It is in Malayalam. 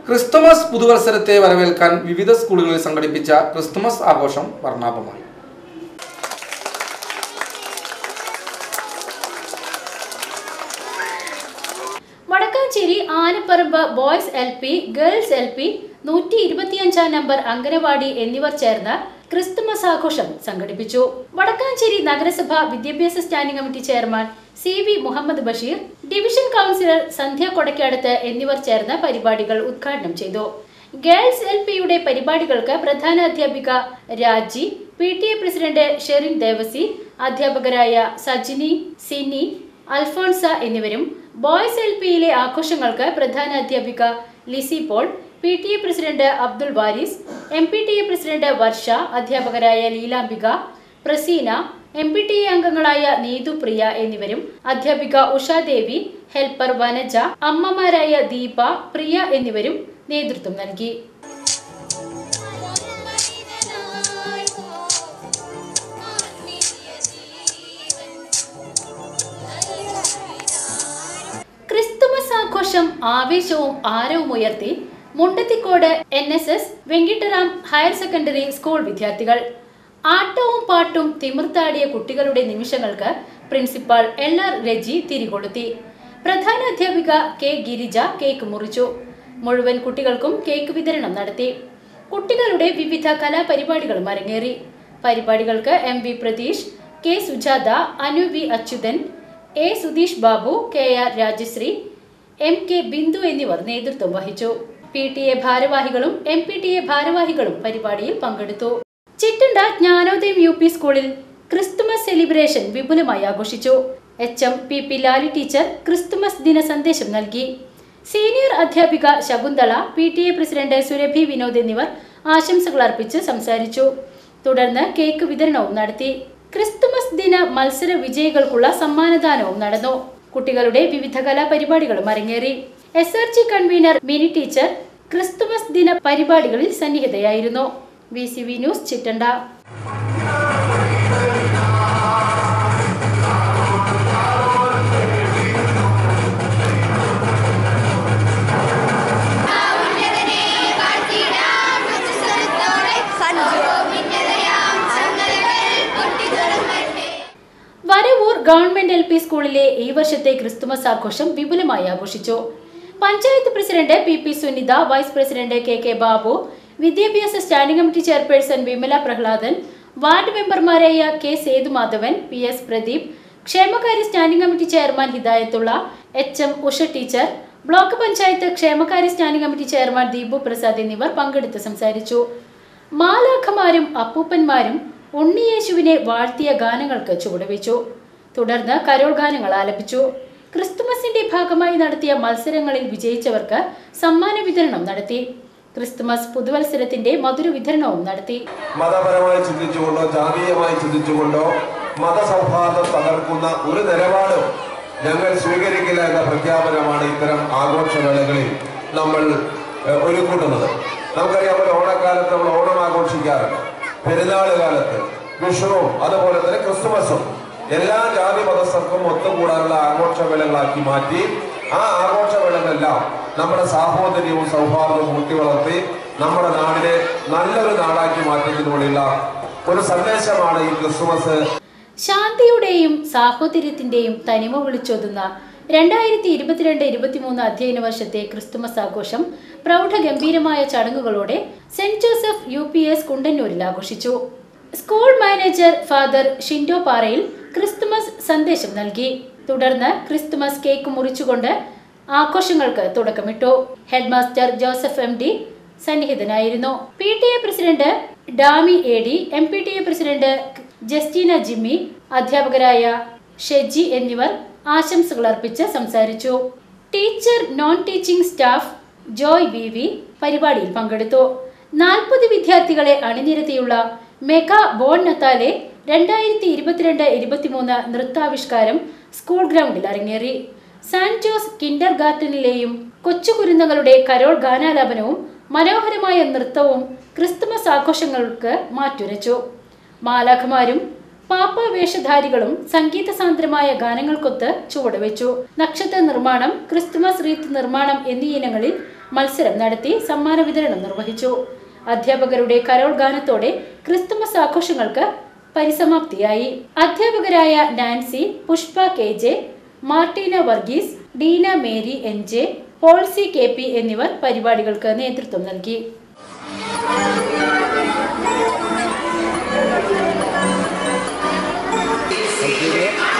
ക്രിസ്തുമസ് പുതുവത്സരത്തെ വരവേൽക്കാൻ വിവിധ സ്കൂളുകളിൽ സംഘടിപ്പിച്ച ക്രിസ്തുമസ് ആഘോഷം വർണ്ണാഭമായി Vadakkanchery Anaparambu boys L P girls L P നൂറ്റി ഇരുപത്തിയഞ്ചാം നമ്പർ അംഗനവാടി എന്നിവർ ചേർന്ന് ക്രിസ്തുമസ് ആഘോഷം സംഘടിപ്പിച്ചു വടക്കാഞ്ചേരി നഗരസഭ വിദ്യാഭ്യാസ standing committee chairman C V Muhammad Basheer division councillor Sandhya Kodakkadath എന്നിവർ ചേർന്ന് പരിപാടികൾ ഉദ്ഘാടനം ചെയ്തു ഗേൾസ് എൽ പിയുടെ പരിപാടികൾക്ക് പ്രധാന അധ്യാപിക Raji P T A president Sherin Devasi അധ്യാപകരായ സജിനി സിനി അൽഫോൺസ എന്നിവരും ബോയ്സ് എൽ പിയിലെ ആഘോഷങ്ങൾക്ക് പ്രധാന അധ്യാപിക Lizzy Paul P T A president Abdul Waris M P T A president Varsha അധ്യാപകരായ Leelambika Praseena M P T A അംഗങ്ങളായ നീതു പ്രിയ എന്നിവരും അധ്യാപിക ഉഷാദേവി ഹെൽപ്പർ വനജ അമ്മമാരായ ദീപ പ്രിയ എന്നിവരും നേതൃത്വം നൽകി ക്രിസ്തുമസ് ആഘോഷം ആവേശവും ആരവും ഉയർത്തി Mundathikode N S S Venkittaram higher secondary school വിദ്യാർത്ഥികൾ ആട്ടവും പാട്ടും തിമിർത്താടിയ കുട്ടികളുടെ നിമിഷങ്ങൾക്ക് പ്രിൻസിപ്പാൾ എൽ ആർ രജി തിരികൊളുത്തി പ്രധാന അധ്യാപിക കെ ഗിരിജ കേക്ക് മുറിച്ചു മുഴുവൻ കുട്ടികൾക്കും കേക്ക് വിതരണം നടത്തി കുട്ടികളുടെ വിവിധ കലാപരിപാടികളും അരങ്ങേറി പരിപാടികൾക്ക് M V Pratheesh K Sujatha Anu V Achuthan A Sudheesh Babu K R Rajasree M K Bindu എന്നിവർ നേതൃത്വം വഹിച്ചു പി ടി എ ഭാരവാഹികളും എം പി ടി എ ഭാരവാഹികളും പരിപാടിയിൽ പങ്കെടുത്തു ചിറ്റണ്ട ജ്ഞാനോദയം യു പി സ്കൂളിൽ ക്രിസ്തുമസ് സെലിബ്രേഷൻ വിപുലമായി ആഘോഷിച്ചു H M P P Lali teacher Christmas ദിന സന്ദേശം നൽകി സീനിയർ അധ്യാപിക Shakuntala P T A president Surabhi Vinod എന്നിവർ ആശംസകൾ അർപ്പിച്ച് സംസാരിച്ചു തുടർന്ന് കേക്ക് വിതരണവും നടത്തി ക്രിസ്തുമസ് ദിന മത്സര വിജയികൾക്കുള്ള സമ്മാനദാനവും നടന്നു കുട്ടികളുടെ വിവിധ കലാപരിപാടികളും അരങ്ങേറി S R G convener Mini teacher Christmas ദിന പരിപാടികളിൽ സന്നിഹിതയായിരുന്നു V C V news Chittanda Varavoor government L P സ്കൂളിലെ ഈ വർഷത്തെ ക്രിസ്തുമസ് ആഘോഷം വിപുലമായി ആഘോഷിച്ചു panchayat president P P Sunitha vice president K K Babu വിദ്യാഭ്യാസ standing committee chairperson Vimala Prahladan ward മെമ്പർമാരായ K Sethumadhavan P S Pradeep ക്ഷേമകാര്യ standing committee chairman Hidayathulla H M Usha teacher block panchayat ക്ഷേമകാര്യ standing committee chairman Deepu Prasad എന്നിവർ പങ്കെടുത്ത് സംസാരിച്ചു മാലാഖമാരും അപ്പൂപ്പന്മാരും ഉണ്ണിയേശുവിനെ വാഴ്ത്തിയ ഗാനങ്ങൾക്ക് ചുവടുവെച്ചു തുടർന്ന് കരോൾ ഗാനങ്ങൾ ആലപിച്ചു ക്രിസ്തുമസിന്റെ ഭാഗമായി നടത്തിയ മത്സരങ്ങളിൽ വിജയിച്ചവർക്ക് സമ്മാന വിതരണം നടത്തി ക്രിസ്തുമസ് പുതുവത്സരത്തിന്റെ മധുര വിതരണവും നടത്തി മതപരമായി ചിന്തിച്ചുകൊണ്ടോ ജാതീയമായി ചിന്തിച്ചുകൊണ്ടോ മതസൗഹാർദ്ദം തകർക്കുന്ന ഒരു നിലപാടും ഞങ്ങൾ സ്വീകരിക്കില്ല എന്ന പ്രഖ്യാപനമാണ് ഇത്തരം ആഘോഷവേളകളിൽ നമ്മൾ ഏഹ്, ഒരുക്കൂട്ടുന്നത് നമുക്കറിയാം ഒരു ഓണക്കാലത്ത് നമ്മൾ ഓണം ആഘോഷിക്കാറുണ്ട് പെരുന്നാൾ കാലത്ത് വിഷുവും അതുപോലെ തന്നെ ക്രിസ്തുമസും എല്ലാ ജാതി മതസ്ഥർക്കും ഒത്തുകൂടാനുള്ള ആഘോഷവേളകളാക്കി മാറ്റി ആ ആഘോഷവേളകളെല്ലാം നമ്മുടെ സാഹോദര്യവും സൗഹാർദ്ദവും ഊട്ടി വളർത്തി നമ്മുടെ നാടിനെ നല്ലൊരു നാടാക്കി മാറ്റുന്നതിനുള്ള ഒരു സന്ദേശമാണ് ഈ ക്രിസ്തുമസ് ശാന്തിയുടെയും സാഹോദര്യത്തിന്റെയും തനിമ വിളിച്ചോതുന്ന രണ്ടായിരത്തി ഇരുപത്തിരണ്ട് ഇരുപത്തിമൂന്ന് അധ്യയന വർഷത്തെ ക്രിസ്തുമസ് ആഘോഷം പ്രൗഢഗംഭീരമായ ചടങ്ങുകളോടെ Saint Joseph U P S കുണ്ടന്നൂരിൽ ആഘോഷിച്ചു സ്കൂൾ മാനേജർ ഫാദർ ഷിൻഡോ പാറയിൽ ക്രിസ്തുമസ് സന്ദേശം നൽകി തുടർന്ന് ക്രിസ്തുമസ് കേക്ക് മുറിച്ചുകൊണ്ട് ആഘോഷങ്ങൾക്ക് തുടക്കമിട്ടു ഹെഡ്മാസ്റ്റർ ജോസഫ് എം ഡി സന്നിഹിതനായിരുന്നു P T A president Dami A D M P T A president Justina Jimmy അധ്യാപകരായ ഷെജി എന്നിവർ ആശംസകൾ അർപ്പിച്ച് സംസാരിച്ചു teacher non teaching staff Joy V V പരിപാടിയിൽ പങ്കെടുത്തു നാൽപ്പത് വിദ്യാർത്ഥികളെ അണിനിരത്തിയുള്ള മെഗാ ബോൺ നത്താലെ രണ്ടായിരത്തി ഇരുപത്തിരണ്ട് ഇരുപത്തിമൂന്ന് നൃത്താവിഷ്കാരം സ്കൂൾ ഗ്രൗണ്ടിൽ അരങ്ങേറി സാന്റ് ജോസ് കിൻഡർ ഗാർഡനിലെയും കൊച്ചുകുരുന്നുകളുടെ കരോൾ ഗാനാലാപനവും മനോഹരമായ നൃത്തവും ക്രിസ്തുമസ് ആഘോഷങ്ങൾക്ക് മാറ്റുരച്ചു മാലാഖമാരും പാപ്പ വേഷധാരികളും സംഗീത സാന്ദ്രമായ ഗാനങ്ങൾക്കൊത്ത് ചുവടുവെച്ചു നക്ഷത്ര നിർമ്മാണം ക്രിസ്തുമസ് റീത്ത് നിർമ്മാണം എന്നീ ഇനങ്ങളിൽ മത്സരം നടത്തി സമ്മാന വിതരണം നിർവഹിച്ചു അധ്യാപകരുടെ കരോൾ ഗാനത്തോടെ ക്രിസ്തുമസ് ആഘോഷങ്ങൾക്ക് പരിസമാപ്തിയായി അധ്യാപകരായ Nancy Pushpa K J Martina Varghese Deena Mary N J Polsy K P എന്നിവർ പരിപാടികൾക്ക് നേതൃത്വം നൽകി Thank you.